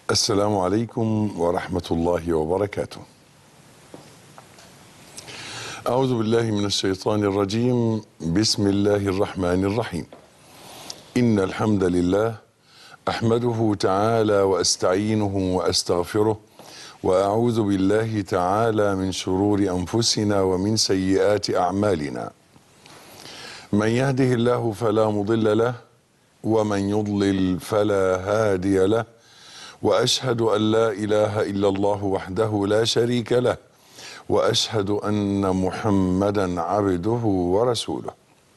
السلام عليكم ورحمة الله وبركاته. أعوذ بالله من الشيطان الرجيم، بسم الله الرحمن الرحيم. إن الحمد لله أحمده تعالى وأستعينه وأستغفره وأعوذ بالله تعالى من شرور أنفسنا ومن سيئات أعمالنا. من يهده الله فلا مضل له ومن يضلل فلا هادي له. واشهد ان لا اله الا الله وحده لا شريك له واشهد ان محمدا عبده ورسوله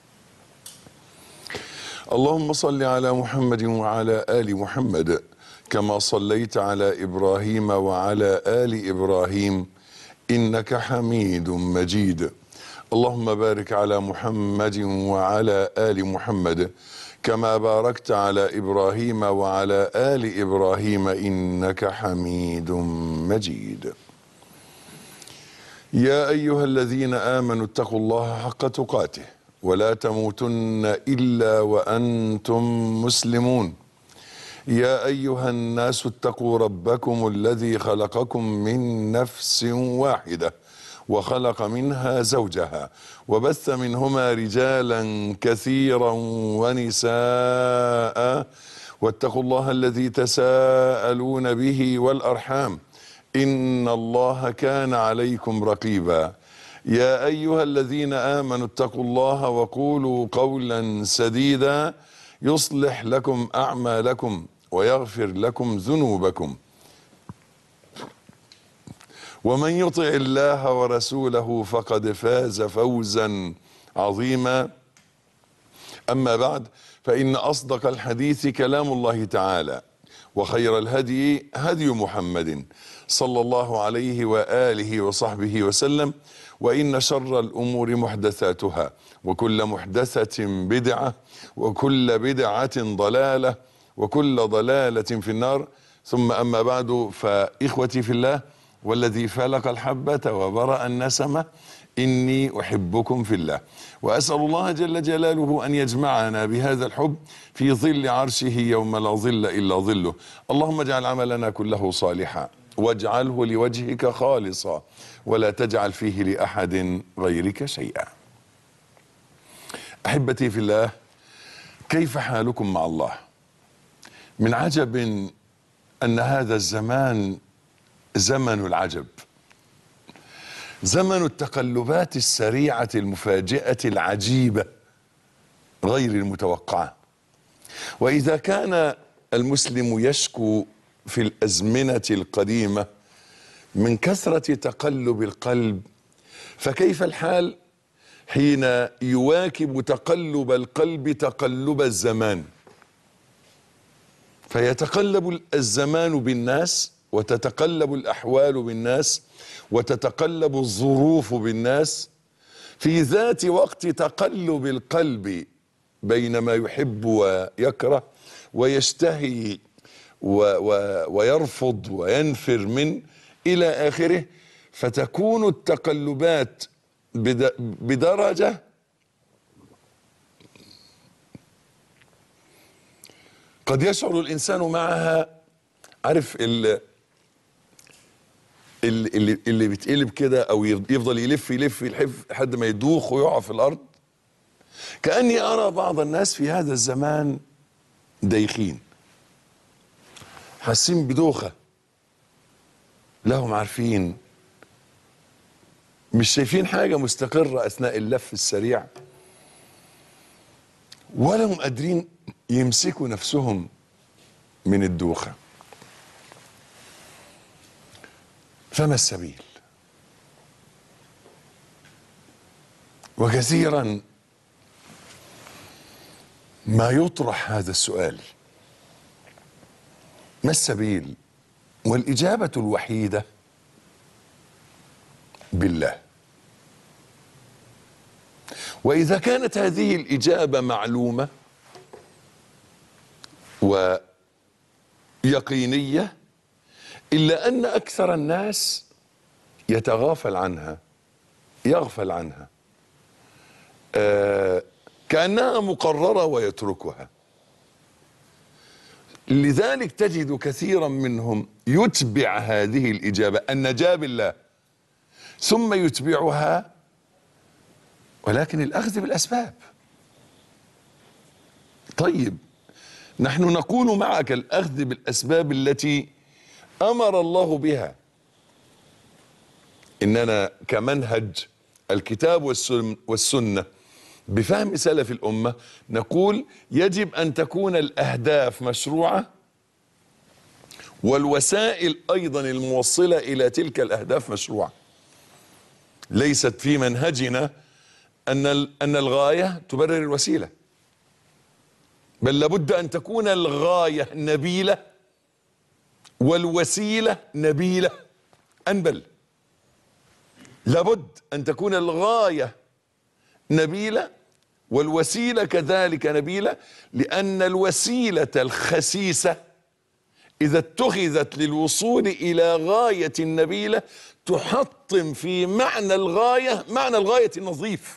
اللهم صل على محمد وعلى ال محمد كما صليت على ابراهيم وعلى ال ابراهيم انك حميد مجيد اللهم بارك على محمد وعلى ال محمد كما باركت على ابراهيم وعلى ال ابراهيم انك حميد مجيد يا ايها الذين امنوا اتقوا الله حق تقاته ولا تموتن الا وانتم مسلمون يا ايها الناس اتقوا ربكم الذي خلقكم من نفس واحده وخلق منها زوجها وبث منهما رجالا كثيرا ونساء واتقوا الله الذي تساءلون به والارحام ان الله كان عليكم رقيبا يا ايها الذين امنوا اتقوا الله وقولوا قولا سديدا يصلح لكم اعمالكم ويغفر لكم ذنوبكم ومن يطع الله ورسوله فقد فاز فوزا عظيما اما بعد فان اصدق الحديث كلام الله تعالى وخير الهدي هدي محمد صلى الله عليه واله وصحبه وسلم وان شر الامور محدثاتها وكل محدثه بدعه وكل بدعه ضلاله وكل ضلاله في النار ثم اما بعد فاخوتي في الله والذي فلق الحبة وبرأ النسمة إني أحبكم في الله وأسأل الله جل جلاله أن يجمعنا بهذا الحب في ظل عرشه يوم لا ظل إلا ظله اللهم اجعل عملنا كله صالحا واجعله لوجهك خالصا ولا تجعل فيه لأحد غيرك شيئا أحبتي في الله كيف حالكم مع الله من عجب أن هذا الزمان زمن العجب زمن التقلبات السريعه المفاجئه العجيبه غير المتوقعه واذا كان المسلم يشكو في الازمنه القديمه من كثره تقلب القلب فكيف الحال حين يواكب تقلب القلب تقلب الزمان فيتقلب الزمان بالناس وتتقلب الاحوال بالناس وتتقلب الظروف بالناس في ذات وقت تقلب القلب بين ما يحب ويكره ويشتهي و و ويرفض وينفر من الى اخره فتكون التقلبات بدرجه قد يشعر الانسان معها عارف ال اللي اللي بيتقلب كده او يفضل يلف يلف يلف لحد ما يدوخ ويقع في الارض كاني ارى بعض الناس في هذا الزمان دايخين حاسين بدوخه لهم عارفين مش شايفين حاجه مستقره اثناء اللف السريع ولا هم قادرين يمسكوا نفسهم من الدوخه فما السبيل وكثيرا ما يطرح هذا السؤال ما السبيل والاجابه الوحيده بالله واذا كانت هذه الاجابه معلومه ويقينيه الا ان اكثر الناس يتغافل عنها يغفل عنها آه كانها مقرره ويتركها لذلك تجد كثيرا منهم يتبع هذه الإجابة النجاة بالله ثم يتبعها ولكن الأخذ بالأسباب طيب نحن نقول معك الأخذ بالأسباب التي أمر الله بها إننا كمنهج الكتاب والسن- والسنة بفهم سلف الأمة نقول يجب أن تكون الأهداف مشروعة والوسائل أيضا الموصلة إلى تلك الأهداف مشروعة ليست في منهجنا أن ال- أن الغاية تبرر الوسيلة بل لابد أن تكون الغاية نبيلة والوسيلة نبيلة أنبل لابد أن تكون الغاية نبيلة والوسيلة كذلك نبيلة لأن الوسيلة الخسيسة إذا اتخذت للوصول إلى غاية نبيلة تحطم في معنى الغاية معنى الغاية النظيف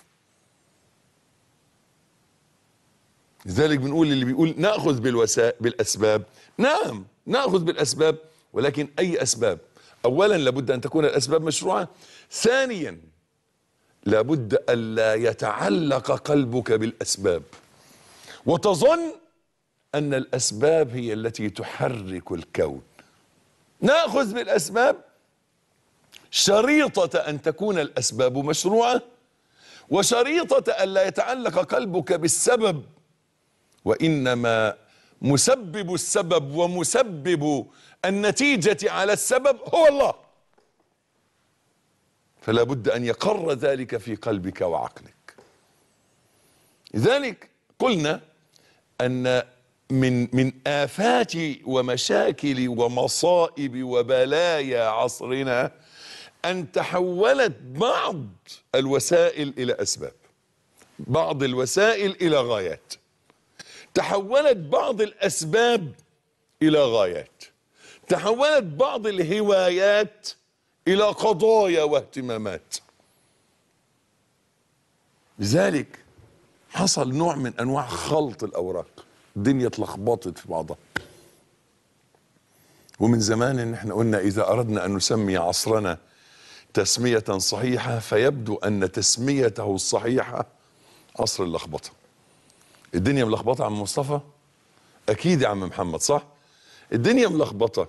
لذلك بنقول اللي بيقول ناخذ بالوسائل بالاسباب نعم ناخذ بالاسباب ولكن اي اسباب اولا لابد ان تكون الاسباب مشروعه ثانيا لابد الا يتعلق قلبك بالاسباب وتظن ان الاسباب هي التي تحرك الكون ناخذ بالاسباب شريطه ان تكون الاسباب مشروعه وشريطه الا يتعلق قلبك بالسبب وانما مسبب السبب ومسبب النتيجه على السبب هو الله فلا بد ان يقر ذلك في قلبك وعقلك لذلك قلنا ان من من افات ومشاكل ومصائب وبلايا عصرنا ان تحولت بعض الوسائل الى اسباب بعض الوسائل الى غايات تحولت بعض الاسباب الى غايات تحولت بعض الهوايات الى قضايا واهتمامات لذلك حصل نوع من انواع خلط الاوراق الدنيا اتلخبطت في بعضها ومن زمان ان احنا قلنا اذا اردنا ان نسمي عصرنا تسميه صحيحه فيبدو ان تسميته الصحيحه عصر اللخبطه الدنيا ملخبطه يا عم مصطفى اكيد يا عم محمد صح الدنيا ملخبطه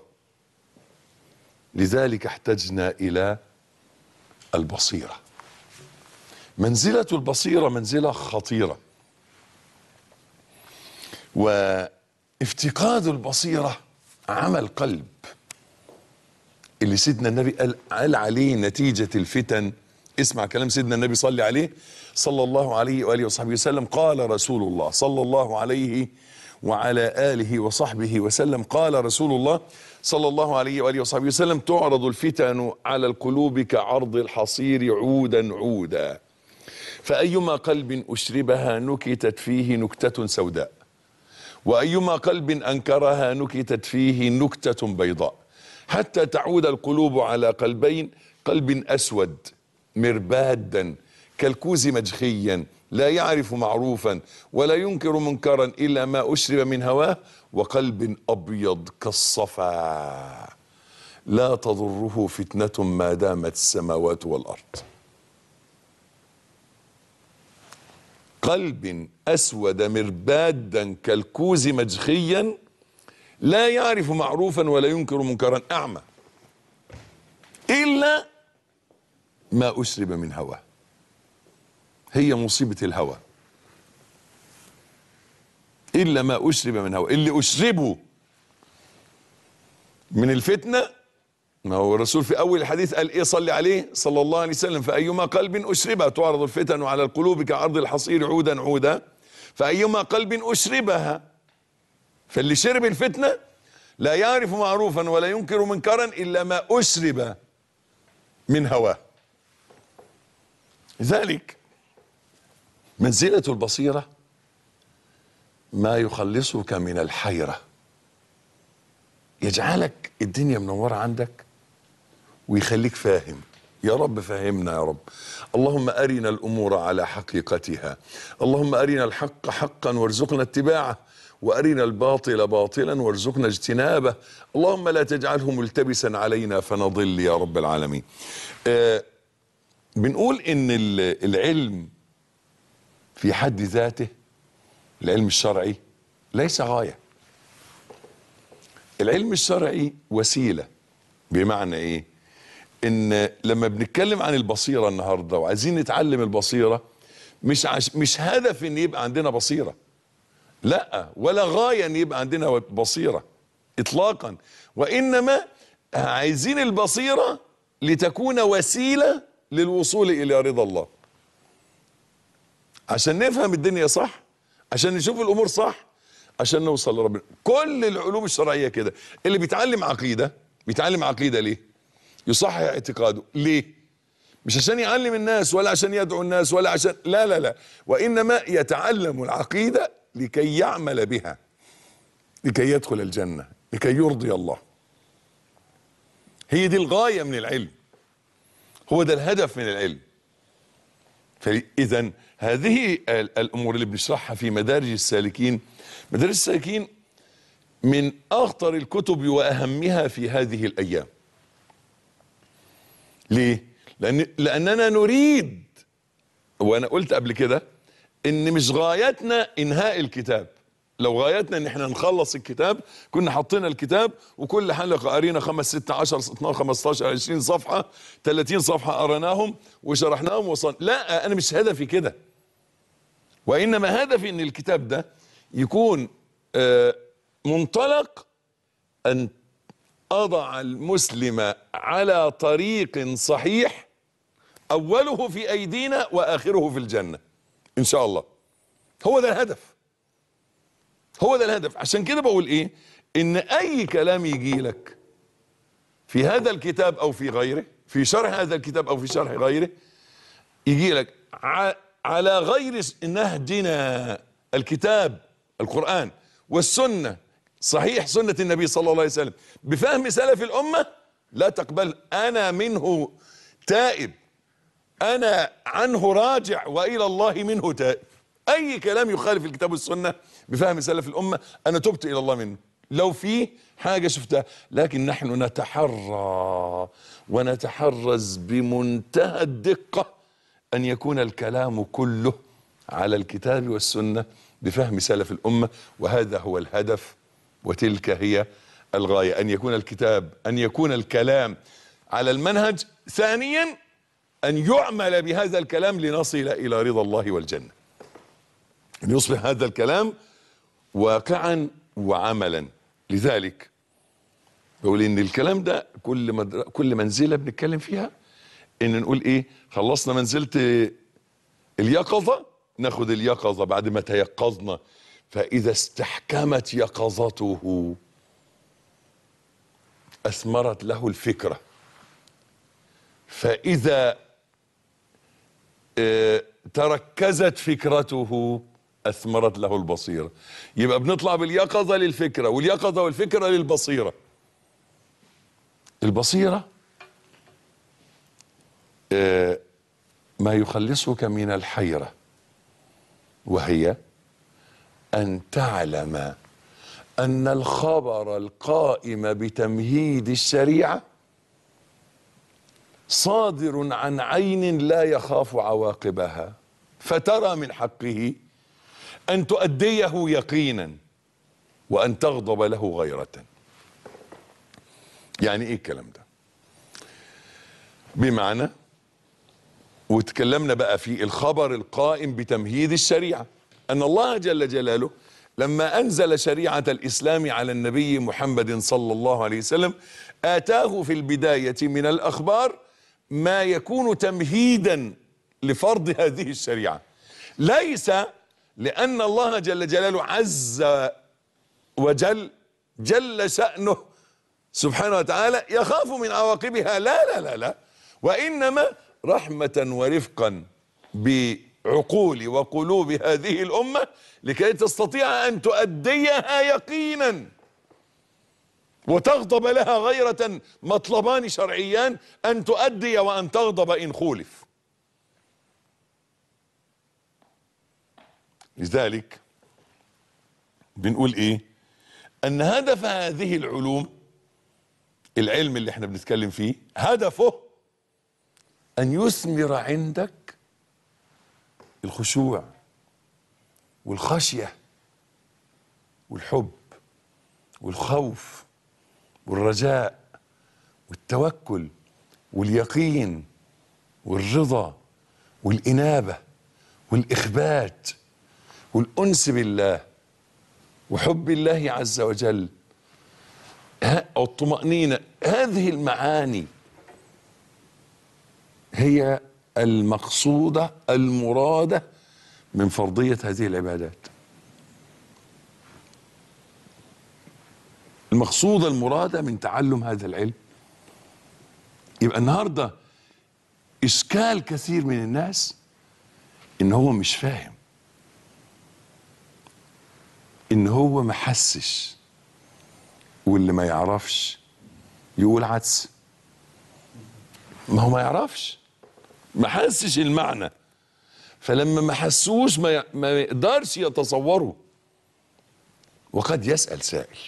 لذلك احتجنا الى البصيره منزله البصيره منزله خطيره وافتقاد البصيره عمل قلب اللي سيدنا النبي قال, قال عليه نتيجه الفتن اسمع كلام سيدنا النبي صلي عليه صلى الله عليه واله وصحبه وسلم قال رسول الله صلى الله عليه وعلى اله وصحبه وسلم قال رسول الله صلى الله عليه واله وصحبه وسلم تعرض الفتن على القلوب كعرض الحصير عودا عودا فايما قلب اشربها نكتت فيه نكته سوداء وايما قلب انكرها نكتت فيه نكته بيضاء حتى تعود القلوب على قلبين قلب اسود مربادا كالكوز مجخيا لا يعرف معروفا ولا ينكر منكرا الا ما اشرب من هواه وقلب ابيض كالصفا لا تضره فتنه ما دامت السماوات والارض قلب اسود مربادا كالكوز مجخيا لا يعرف معروفا ولا ينكر منكرا اعمى الا ما اشرب من هواه هي مصيبه الهوى الا ما اشرب من هواه اللي اشربه من الفتنه ما هو الرسول في اول الحديث قال ايه صلي عليه صلى الله عليه وسلم فايما قلب اشربها تعرض الفتن على القلوب كعرض الحصير عودا عودا فايما قلب اشربها فاللي شرب الفتنه لا يعرف معروفا ولا ينكر منكرا الا ما اشرب من هواه لذلك منزله البصيره ما يخلصك من الحيره يجعلك الدنيا منوره عندك ويخليك فاهم يا رب فهمنا يا رب اللهم أرنا الأمور على حقيقتها اللهم أرنا الحق حقا وارزقنا اتباعه وأرنا الباطل باطلا وارزقنا اجتنابه اللهم لا تجعله ملتبسا علينا فنضل يا رب العالمين آه بنقول إن ال- العلم في حد ذاته العلم الشرعي ليس غاية العلم الشرعي وسيلة بمعنى ايه ان لما بنتكلم عن البصيرة النهاردة وعايزين نتعلم البصيرة مش عش مش هدف ان يبقى عندنا بصيرة لا ولا غاية ان يبقى عندنا بصيرة اطلاقا وانما عايزين البصيرة لتكون وسيلة للوصول الى رضا الله عشان نفهم الدنيا صح عشان نشوف الامور صح عشان نوصل لربنا كل العلوم الشرعيه كده اللي بيتعلم عقيده بيتعلم عقيده ليه يصحح اعتقاده ليه مش عشان يعلم الناس ولا عشان يدعو الناس ولا عشان لا لا لا وانما يتعلم العقيده لكي يعمل بها لكي يدخل الجنه لكي يرضي الله هي دي الغايه من العلم هو ده الهدف من العلم فاذا هذه ال- الامور اللي بنشرحها في مدارج السالكين مدارج السالكين من اخطر الكتب واهمها في هذه الايام ليه لان لاننا نريد وانا قلت قبل كده ان مش غايتنا انهاء الكتاب لو غايتنا ان احنا نخلص الكتاب كنا حطينا الكتاب وكل حلقه قرينا 5 6 10 12 15 20 صفحه 30 صفحه قريناهم وشرحناهم وصل لا انا مش هدفي كده وانما هدفي ان الكتاب ده يكون آه، منطلق ان اضع المسلم على طريق صحيح اوله في ايدينا واخره في الجنه ان شاء الله هو ده الهدف هو ده الهدف عشان كده بقول ايه ان اي كلام يجي لك في هذا الكتاب او في غيره في شرح هذا الكتاب او في شرح غيره يجي لك ع- على غير س- نهجنا الكتاب القرآن والسنة صحيح سنة النبي صلى الله عليه وسلم بفهم سلف الأمة لا تقبل أنا منه تائب أنا عنه راجع وإلى الله منه تائب أي كلام يخالف الكتاب والسنة بفهم سلف الأمة أنا تبت إلى الله منه لو في حاجة شفتها لكن نحن نتحرى ونتحرز بمنتهى الدقة أن يكون الكلام كله على الكتاب والسنة بفهم سلف الأمة وهذا هو الهدف وتلك هي الغاية أن يكون الكتاب أن يكون الكلام على المنهج ثانيا أن يعمل بهذا الكلام لنصل إلى رضا الله والجنة أن يصبح هذا الكلام واقعا وعملا لذلك بقول ان الكلام ده كل مدر... كل منزله بنتكلم فيها ان نقول ايه خلصنا منزله اليقظه ناخد اليقظه بعد ما تيقظنا فاذا استحكمت يقظته اثمرت له الفكره فاذا آه، تركزت فكرته اثمرت له البصيره يبقى بنطلع باليقظه للفكره واليقظه والفكره للبصيره البصيره آه، ما يخلصك من الحيره وهي ان تعلم ان الخبر القائم بتمهيد الشريعه صادر عن عين لا يخاف عواقبها فترى من حقه ان تؤديه يقينا وان تغضب له غيره يعني ايه الكلام ده بمعنى وتكلمنا بقى في الخبر القائم بتمهيد الشريعه ان الله جل جلاله لما انزل شريعه الاسلام على النبي محمد صلى الله عليه وسلم اتاه في البدايه من الاخبار ما يكون تمهيدا لفرض هذه الشريعه ليس لان الله جل جلاله عز وجل جل شانه سبحانه وتعالى يخاف من عواقبها لا لا لا لا وانما رحمه ورفقا بعقول وقلوب هذه الامه لكي تستطيع ان تؤديها يقينا وتغضب لها غيرة مطلبان شرعيان أن تؤدي وأن تغضب إن خولف لذلك بنقول إيه أن هدف هذه العلوم العلم اللي احنا بنتكلم فيه هدفه أن يثمر عندك الخشوع والخشية والحب والخوف والرجاء والتوكل واليقين والرضا والإنابة والإخبات والأنس بالله وحب الله عز وجل ها- والطمأنينة هذه المعاني هي المقصودة المرادة من فرضية هذه العبادات المقصودة المرادة من تعلم هذا العلم يبقى النهاردة إشكال كثير من الناس إن هو مش فاهم إن هو ما حسش واللي ما يعرفش يقول عدس ما هو ما يعرفش ما حسش المعنى فلما ما حسوش ما ي- ما يقدرش يتصوره وقد يسأل سائل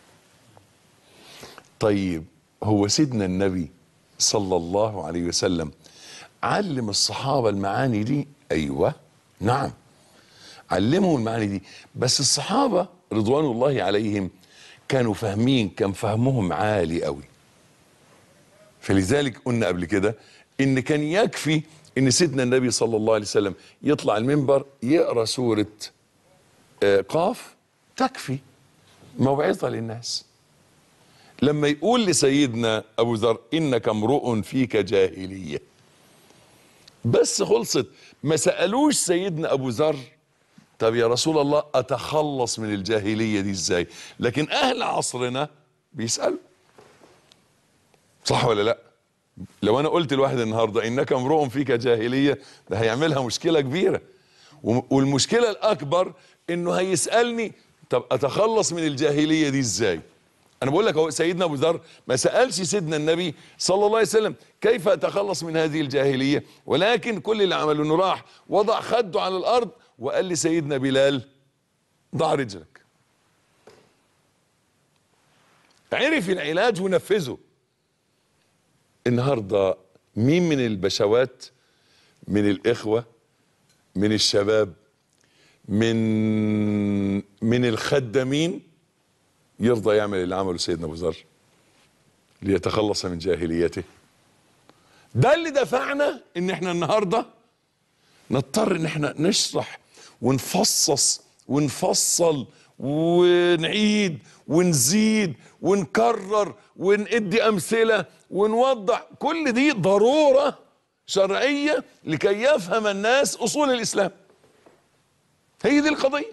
طيب هو سيدنا النبي صلى الله عليه وسلم علم الصحابة المعاني دي أيوة نعم علمهم المعاني دي بس الصحابة رضوان الله عليهم كانوا فاهمين كان فهمهم عالي قوي فلذلك قلنا قبل كده ان كان يكفي ان سيدنا النبي صلى الله عليه وسلم يطلع المنبر يقرا سوره آه، قاف تكفي موعظه للناس لما يقول لسيدنا ابو ذر انك امرؤ فيك جاهليه بس خلصت ما سالوش سيدنا ابو ذر طب يا رسول الله اتخلص من الجاهليه دي ازاي لكن اهل عصرنا بيسالوا صح ولا لا لو انا قلت لواحد النهارده انك امرؤ فيك جاهليه ده هيعملها مشكله كبيره و- والمشكله الاكبر انه هيسالني طب اتخلص من الجاهليه دي ازاي انا بقول لك هو سيدنا ابو ذر ما سالش سيدنا النبي صلى الله عليه وسلم كيف اتخلص من هذه الجاهليه ولكن كل اللي عمله انه راح وضع خده على الارض وقال لسيدنا بلال ضع رجلك عرف العلاج ونفذه النهارده مين من البشوات من الاخوه من الشباب من من الخدامين يرضى يعمل اللي عمله سيدنا ابو ذر ليتخلص من جاهليته ده اللي دفعنا ان احنا النهارده نضطر ان احنا نشرح ونفصص ونفصل ونعيد ونزيد ونكرر وندي امثله ونوضح كل دي ضروره شرعيه لكي يفهم الناس اصول الاسلام هي دي القضيه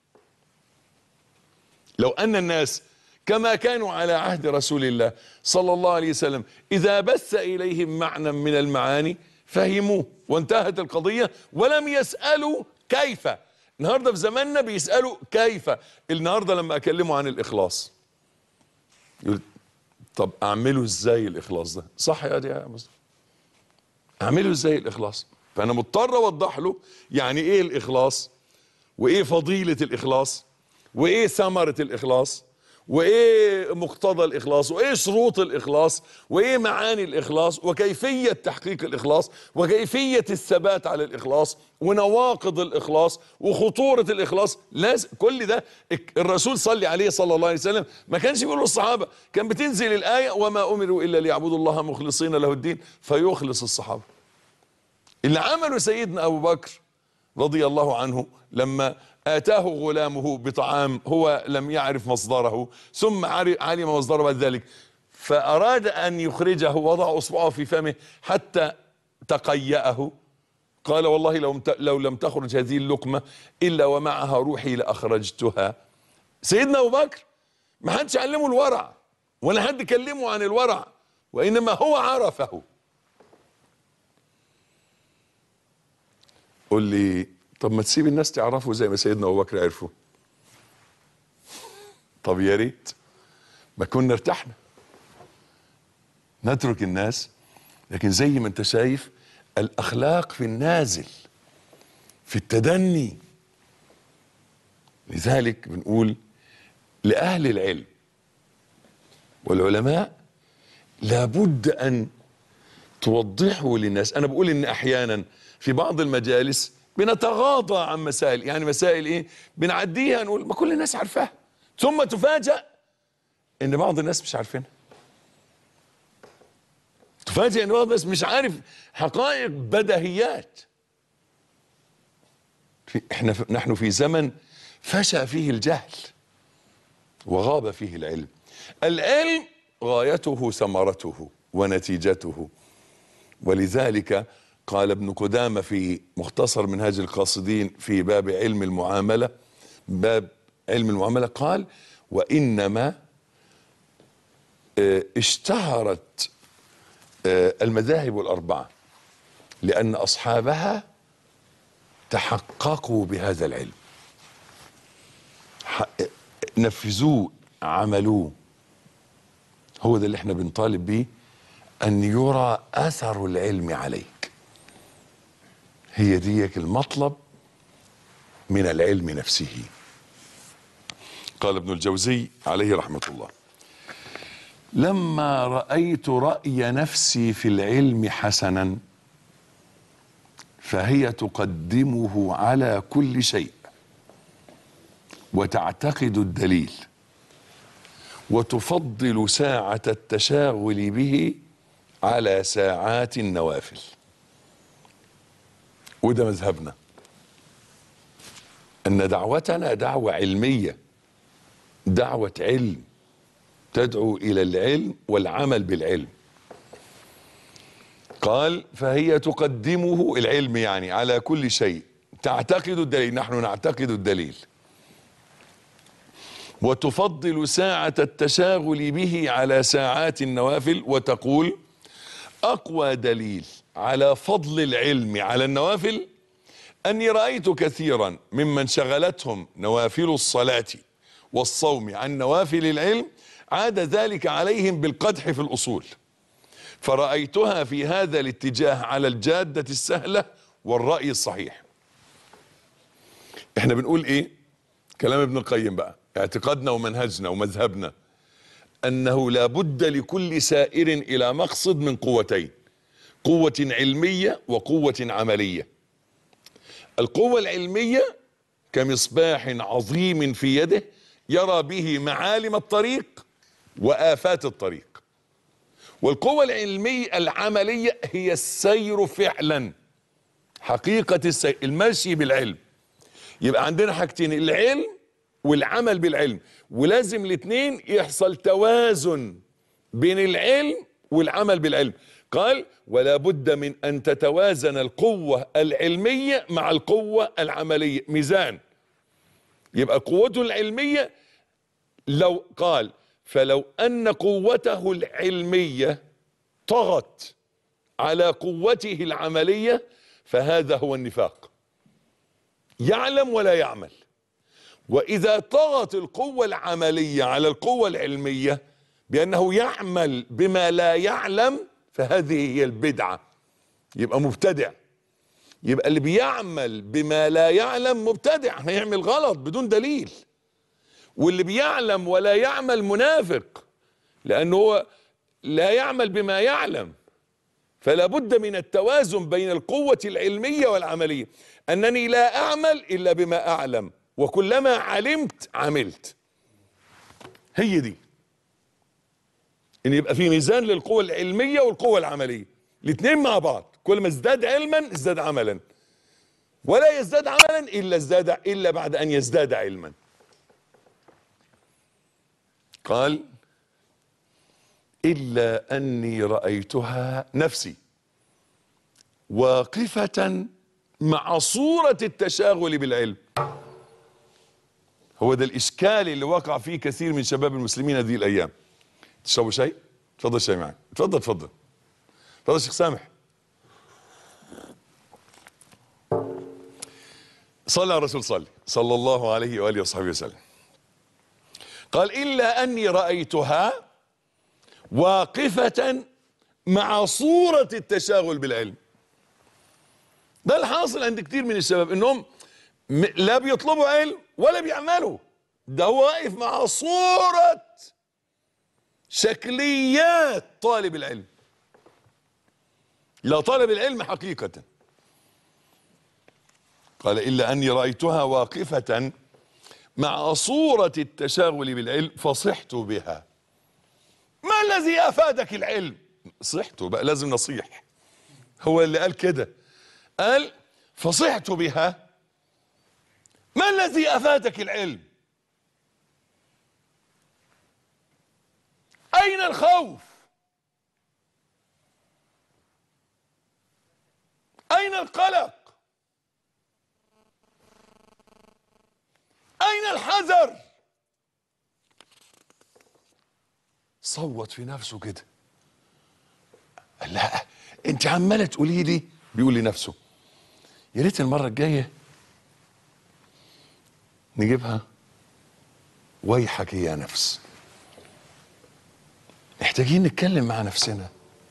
لو ان الناس كما كانوا على عهد رسول الله صلى الله عليه وسلم اذا بث اليهم معنى من المعاني فهموه وانتهت القضيه ولم يسالوا كيف النهارده في زماننا بيسالوا كيف النهارده لما اكلمه عن الاخلاص يقول طب اعمله ازاي الاخلاص ده صح يا دي يا مصطفى اعمله ازاي الاخلاص فانا مضطر اوضح له يعني ايه الاخلاص وايه فضيله الاخلاص وايه ثمره الاخلاص وايه مقتضى الاخلاص وايه شروط الاخلاص وايه معاني الاخلاص وكيفيه تحقيق الاخلاص وكيفيه الثبات على الاخلاص ونواقض الاخلاص وخطوره الاخلاص لازم كل ده الرسول صلي عليه صلى الله عليه وسلم ما كانش بيقول للصحابه كان بتنزل الايه وما امروا الا ليعبدوا الله مخلصين له الدين فيخلص الصحابه اللي عمله سيدنا ابو بكر رضي الله عنه لما اتاه غلامه بطعام هو لم يعرف مصدره ثم عر- علم مصدره بعد ذلك فاراد ان يخرجه وضع اصبعه في فمه حتى تقيأه قال والله لو مت- لو لم تخرج هذه اللقمه الا ومعها روحي لاخرجتها سيدنا ابو بكر ما حدش علمه الورع ولا حد كلمه عن الورع وانما هو عرفه قول لي طب ما تسيب الناس تعرفوا زي ما سيدنا ابو بكر عرفوا طب يا ريت ما كنا ارتحنا نترك الناس لكن زي ما انت شايف الاخلاق في النازل في التدني لذلك بنقول لاهل العلم والعلماء لابد ان توضحوا للناس انا بقول ان احيانا في بعض المجالس بنتغاضى عن مسائل يعني مسائل ايه بنعديها نقول ما كل الناس عارفاها ثم تفاجأ ان بعض الناس مش عارفينها تفاجئ ان بعض الناس مش عارف حقائق بديهيات في احنا في نحن في زمن فشى فيه الجهل وغاب فيه العلم العلم غايته ثمرته ونتيجته ولذلك قال ابن قدامة في مختصر منهاج القاصدين في باب علم المعاملة باب علم المعاملة قال وإنما اه اشتهرت اه المذاهب الأربعة لأن أصحابها تحققوا بهذا العلم نفذوه عملوه هو ده اللي احنا بنطالب بيه ان يرى اثر العلم عليك هي ديك المطلب من العلم نفسه قال ابن الجوزي عليه رحمة الله لما رأيت رأي نفسي في العلم حسنا فهي تقدمه على كل شيء وتعتقد الدليل وتفضل ساعة التشاغل به على ساعات النوافل وده مذهبنا ان دعوتنا دعوة علمية دعوة علم تدعو الى العلم والعمل بالعلم قال فهي تقدمه العلم يعني على كل شيء تعتقد الدليل نحن نعتقد الدليل وتفضل ساعة التشاغل به على ساعات النوافل وتقول أقوى دليل على فضل العلم على النوافل أني رأيت كثيرا ممن شغلتهم نوافل الصلاة والصوم عن نوافل العلم عاد ذلك عليهم بالقدح في الأصول فرأيتها في هذا الاتجاه على الجادة السهلة والرأي الصحيح احنا بنقول ايه كلام ابن القيم بقى اعتقادنا ومنهجنا ومذهبنا انه لا بد لكل سائر الى مقصد من قوتين قوة علمية وقوة عملية القوة العلمية كمصباح عظيم في يده يرى به معالم الطريق وآفات الطريق والقوة العلمية العملية هي السير فعلا حقيقة السير المشي بالعلم يبقى عندنا حاجتين العلم والعمل بالعلم ولازم الاثنين يحصل توازن بين العلم والعمل بالعلم قال ولا بد من ان تتوازن القوة العلمية مع القوة العملية ميزان يبقى قوته العلمية لو قال فلو ان قوته العلمية طغت على قوته العملية فهذا هو النفاق يعلم ولا يعمل واذا طغت القوة العملية على القوة العلمية بانه يعمل بما لا يعلم فهذه هي البدعة يبقى مبتدع يبقى اللي بيعمل بما لا يعلم مبتدع هيعمل غلط بدون دليل واللي بيعلم ولا يعمل منافق لانه هو لا يعمل بما يعلم فلا بد من التوازن بين القوة العلمية والعملية انني لا اعمل الا بما اعلم وكلما علمت عملت هي دي ان يبقى في ميزان للقوة العلمية والقوة العملية الاثنين مع بعض كل ما ازداد علما ازداد عملا ولا يزداد عملا الا ازداد الا بعد ان يزداد علما قال الا اني رايتها نفسي واقفة مع صورة التشاغل بالعلم هو ده الاشكال اللي وقع فيه كثير من شباب المسلمين هذه الايام تشربوا شيء اتفضل شيء معك اتفضل اتفضل اتفضل شيخ سامح صلى على الرسول صلي صلى الله عليه واله وصحبه وسلم قال إلا أني رأيتها واقفة مع صورة التشاغل بالعلم ده الحاصل عند كتير من الشباب انهم م- لا بيطلبوا علم ولا بيعملوا ده هو واقف مع صورة شكليات طالب العلم لا طالب العلم حقيقة قال إلا أني رأيتها واقفة مع صورة التشاغل بالعلم فصحت بها ما الذي أفادك العلم صحت بقى لازم نصيح هو اللي قال كده قال فصحت بها ما الذي أفادك العلم أين الخوف أين القلق أين الحذر صوت في نفسه كده قال لا انت عماله تقولي لي بيقول لنفسه يا ريت المره الجايه نجيبها ويحك يا نفس محتاجين نتكلم مع نفسنا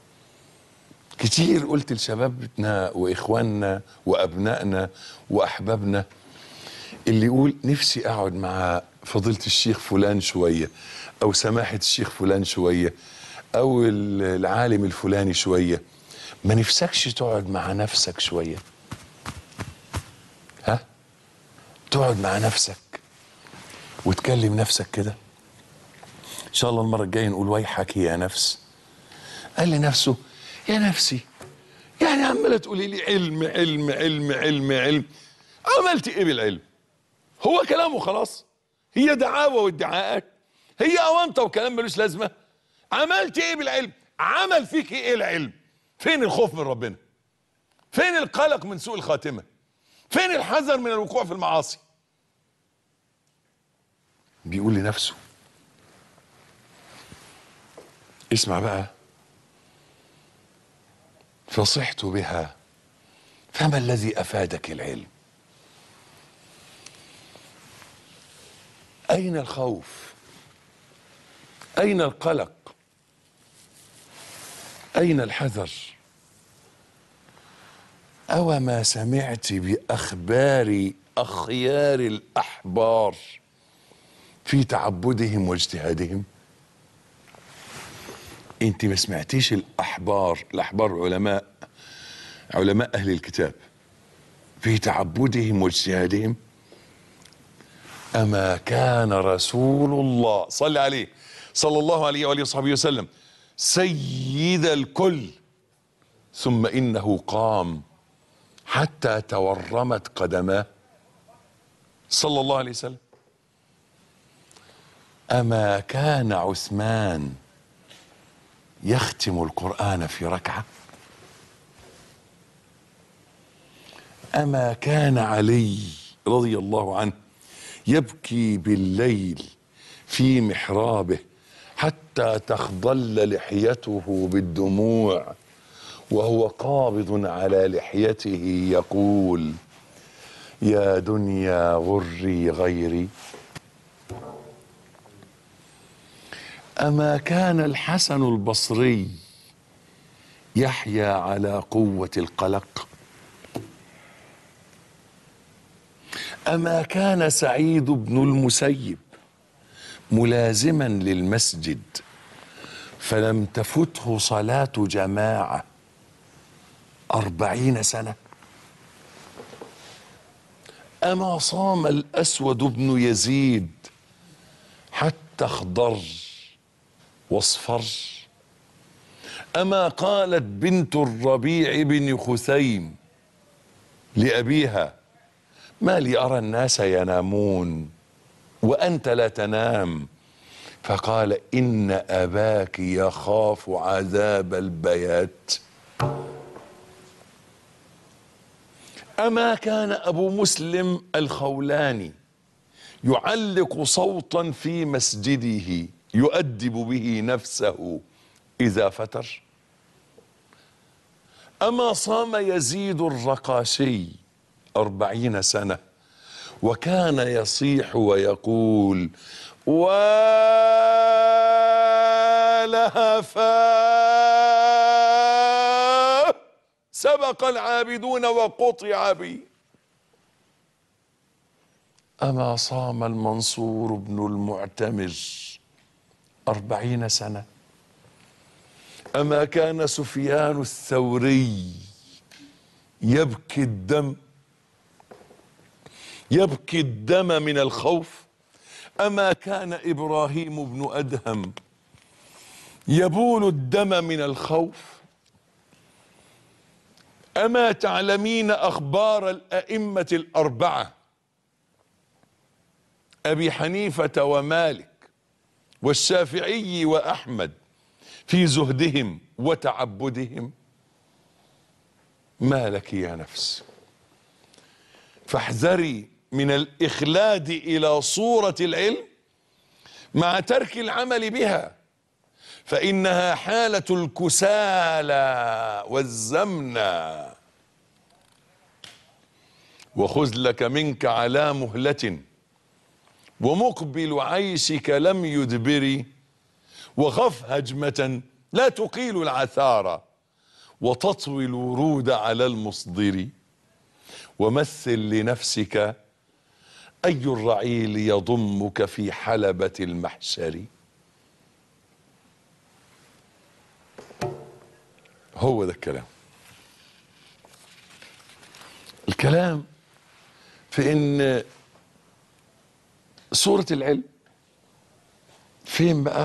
كتير قلت لشبابنا واخواننا وابنائنا واحبابنا اللي يقول نفسي اقعد مع فضيله الشيخ فلان شويه او سماحه الشيخ فلان شويه او ال- العالم الفلاني شويه ما نفسكش تقعد مع نفسك شويه ها تقعد مع نفسك وتكلم نفسك كده ان شاء الله المره الجايه نقول ويحك يا نفس قال لنفسه يا نفسي يعني عماله تقولي لي علم علم علم علم علم عملت ايه بالعلم هو كلامه خلاص هي دعاوى وادعاءات هي اونطه وكلام ملوش لازمه عملت ايه بالعلم عمل فيك ايه العلم فين الخوف من ربنا فين القلق من سوء الخاتمه فين الحذر من الوقوع في المعاصي بيقول لنفسه اسمع بقى فصحت بها فما الذي افادك العلم اين الخوف اين القلق اين الحذر او ما سمعت باخبار اخيار الاحبار في تعبدهم واجتهادهم انت ما سمعتيش الاحبار الاحبار علماء علماء اهل الكتاب في تعبدهم واجتهادهم اما كان رسول الله صلى عليه صلى الله عليه واله وصحبه وسلم سيد الكل ثم انه قام حتى تورمت قدماه صلى الله عليه وسلم اما كان عثمان يختم القران في ركعه اما كان علي رضي الله عنه يبكي بالليل في محرابه حتى تخضل لحيته بالدموع وهو قابض على لحيته يقول يا دنيا غري غيري اما كان الحسن البصري يحيا على قوه القلق اما كان سعيد بن المسيب ملازما للمسجد فلم تفته صلاه جماعه أربعين سنة أما صام الأسود بن يزيد حتى اخضر واصفر أما قالت بنت الربيع بن خثيم لأبيها ما لي أرى الناس ينامون وأنت لا تنام فقال إن أباك يخاف عذاب البيات أما كان أبو مسلم الخولاني يعلق صوتا في مسجده يؤدب به نفسه إذا فتر أما صام يزيد الرقاشي أربعين سنة وكان يصيح ويقول ولهفا سبق العابدون وقطع بي أما صام المنصور بن المعتمر أربعين سنة أما كان سفيان الثوري يبكي الدم يبكي الدم من الخوف أما كان إبراهيم بن أدهم يبول الدم من الخوف أما تعلمين أخبار الأئمة الأربعة أبي حنيفة ومالك والشافعي وأحمد في زهدهم وتعبدهم ما لك يا نفس فاحذري من الإخلاد إلى صورة العلم مع ترك العمل بها فإنها حالة الكسالى والزمنة وخذ لك منك على مهلة ومقبل عيشك لم يدبري وخف هجمة لا تقيل العثار وتطوي الورود على المصدر ومثل لنفسك أي الرعيل يضمك في حلبة المحشر هو ده الكلام الكلام في ان صورة العلم فين بقى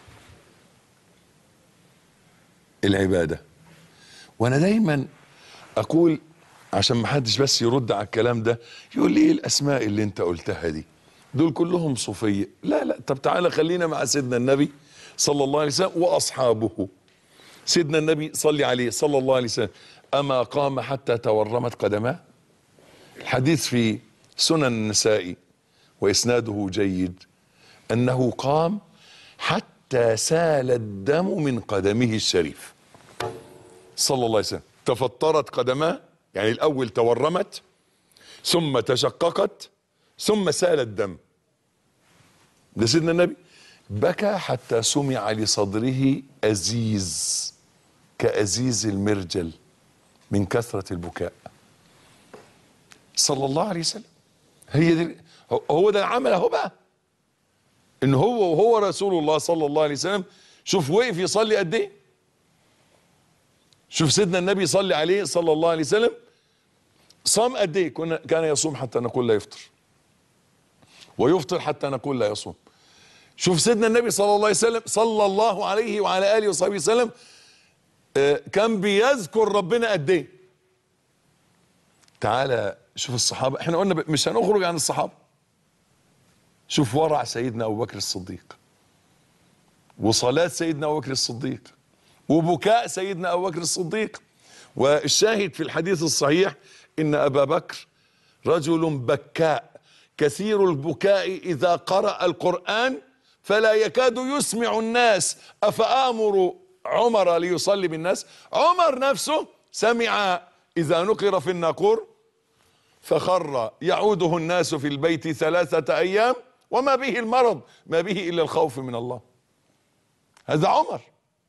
العبادة وانا دايما اقول عشان ما حدش بس يرد على الكلام ده يقول لي ايه الاسماء اللي انت قلتها دي دول كلهم صوفيه لا لا طب تعالى خلينا مع سيدنا النبي صلى الله عليه وسلم واصحابه سيدنا النبي صلي عليه صلى الله عليه وسلم اما قام حتى تورمت قدماه الحديث في سنن النسائي واسناده جيد انه قام حتى سال الدم من قدمه الشريف صلى الله عليه وسلم تفطرت قدماه يعني الاول تورمت ثم تشققت ثم سال الدم ده سيدنا النبي بكى حتى سمع لصدره ازيز كازيز المرجل من كثره البكاء صلى الله عليه وسلم هي دي هو ده العمل اهو بقى ان هو وهو رسول الله صلى الله عليه وسلم شوف وقف يصلي قد ايه شوف سيدنا النبي صلي عليه صلى الله عليه وسلم صام قد ايه كنا كان يصوم حتى نقول لا يفطر ويفطر حتى نقول لا يصوم شوف سيدنا النبي صلى الله عليه وسلم صلى الله عليه وعلى اله وصحبه وسلم آه كان بيذكر ربنا قد ايه تعالى شوف الصحابه احنا قلنا مش هنخرج عن الصحابه شوف ورع سيدنا ابو بكر الصديق وصلاه سيدنا ابو بكر الصديق وبكاء سيدنا ابو بكر الصديق والشاهد في الحديث الصحيح ان ابا بكر رجل بكاء كثير البكاء اذا قرأ القرآن فلا يكاد يسمع الناس افامر عمر ليصلي بالناس عمر نفسه سمع اذا نقر في الناقور فخر يعوده الناس في البيت ثلاثة ايام وما به المرض ما به الا الخوف من الله هذا عمر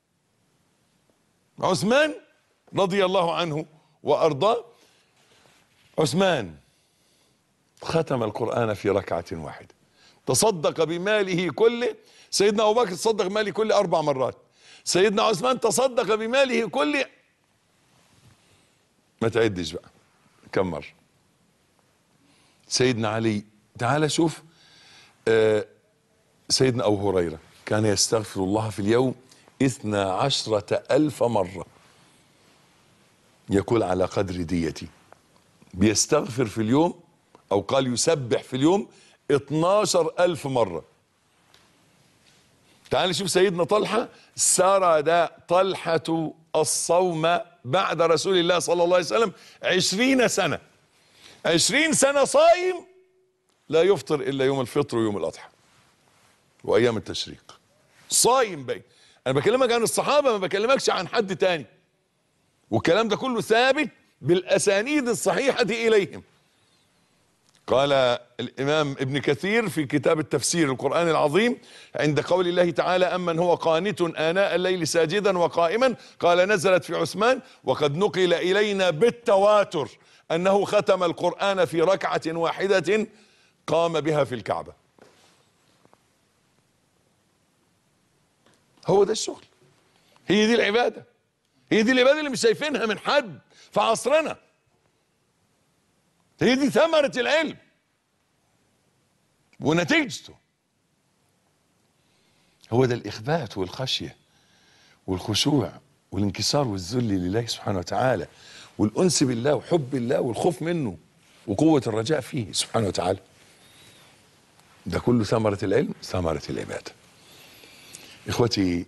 عثمان رضي الله عنه وارضاه عثمان ختم القرآن في ركعة واحدة تصدق بماله كله سيدنا أبو بكر تصدق بماله كله أربع مرات سيدنا عثمان تصدق بماله كله ما تعدش بقى كم مرة سيدنا علي تعال شوف آه سيدنا أبو هريرة كان يستغفر الله في اليوم اثنا عشرة ألف مرة يقول على قدر ديتي بيستغفر في اليوم او قال يسبح في اليوم 12 الف مرة تعال نشوف سيدنا طلحة سرد طلحة الصوم بعد رسول الله صلى الله عليه وسلم عشرين سنة عشرين سنة صايم لا يفطر الا يوم الفطر ويوم الاضحى وايام التشريق صايم بقى انا بكلمك عن الصحابة ما بكلمكش عن حد تاني والكلام ده كله ثابت بالاسانيد الصحيحة اليهم قال الإمام ابن كثير في كتاب التفسير القرآن العظيم عند قول الله تعالى أمن هو قانت آناء الليل ساجدا وقائما قال نزلت في عثمان وقد نقل إلينا بالتواتر أنه ختم القرآن في ركعة واحدة قام بها في الكعبة هو ده الشغل هي دي العبادة هي دي العبادة اللي مش شايفينها من حد في عصرنا هي دي ثمرة العلم ونتيجته هو ده الإخبات والخشية والخشوع والانكسار والذل لله سبحانه وتعالى والأنس بالله وحب الله والخوف منه وقوة الرجاء فيه سبحانه وتعالى ده كله ثمرة العلم ثمرة العبادة إخوتي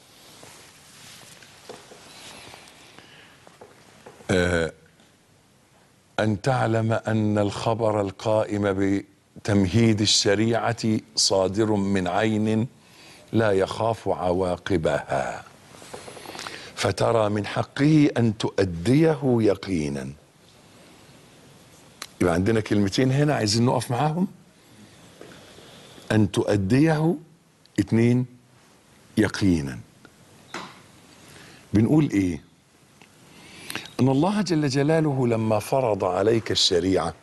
آه أن تعلم أن الخبر القائم بتمهيد الشريعة صادر من عين لا يخاف عواقبها فترى من حقه أن تؤديه يقينا يبقى عندنا كلمتين هنا عايزين نقف معاهم أن تؤديه اتنين يقينا بنقول ايه ان الله جل جلاله لما فرض عليك الشريعه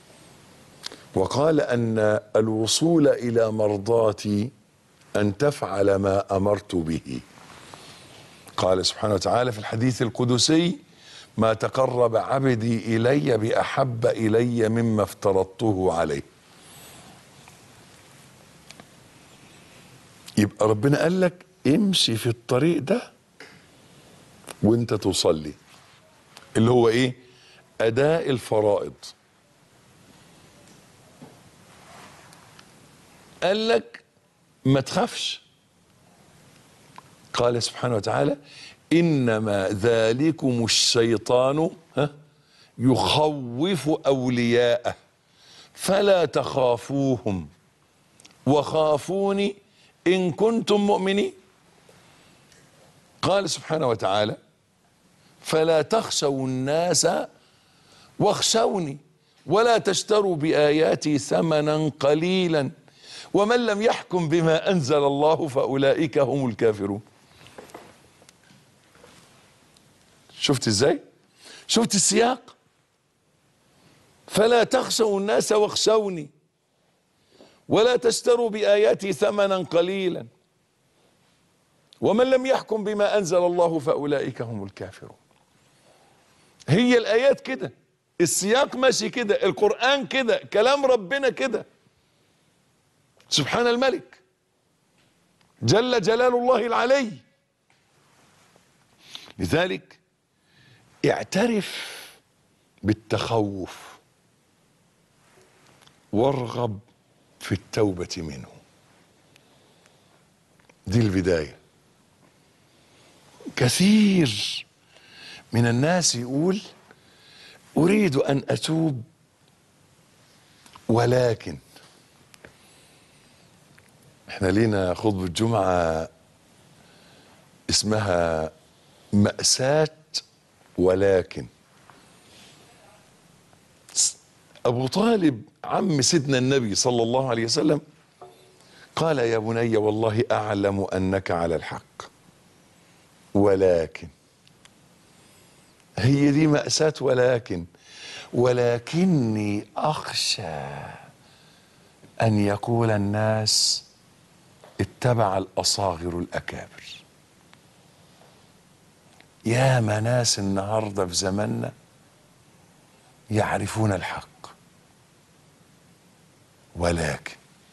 وقال ان الوصول الى مرضاتي ان تفعل ما امرت به قال سبحانه وتعالى في الحديث القدسي ما تقرب عبدي الي باحب الي مما افترضته عليه يبقى ربنا قال لك امشي في الطريق ده وانت تصلي اللي هو ايه اداء الفرائض قال لك ما تخافش قال سبحانه وتعالى انما ذلكم الشيطان ها يخوف اولياءه فلا تخافوهم وخافوني ان كنتم مؤمنين قال سبحانه وتعالى فلا تخشوا الناس واخشوني ولا تشتروا باياتي ثمنا قليلا ومن لم يحكم بما انزل الله فاولئك هم الكافرون شفت ازاي شفت السياق فلا تخشوا الناس واخشوني ولا تشتروا باياتي ثمنا قليلا ومن لم يحكم بما انزل الله فاولئك هم الكافرون هي الايات كده السياق ماشي كده القران كده كلام ربنا كده سبحان الملك جل جلال الله العلي لذلك اعترف بالتخوف وارغب في التوبه منه دي البدايه كثير من الناس يقول اريد ان اتوب ولكن احنا لينا خطبه جمعه اسمها ماساه ولكن ابو طالب عم سيدنا النبي صلى الله عليه وسلم قال يا بني والله اعلم انك على الحق ولكن هي دي مأساة ولكن ولكني أخشى أن يقول الناس اتبع الأصاغر الأكابر يا ناس النهارده في زماننا يعرفون الحق ولكن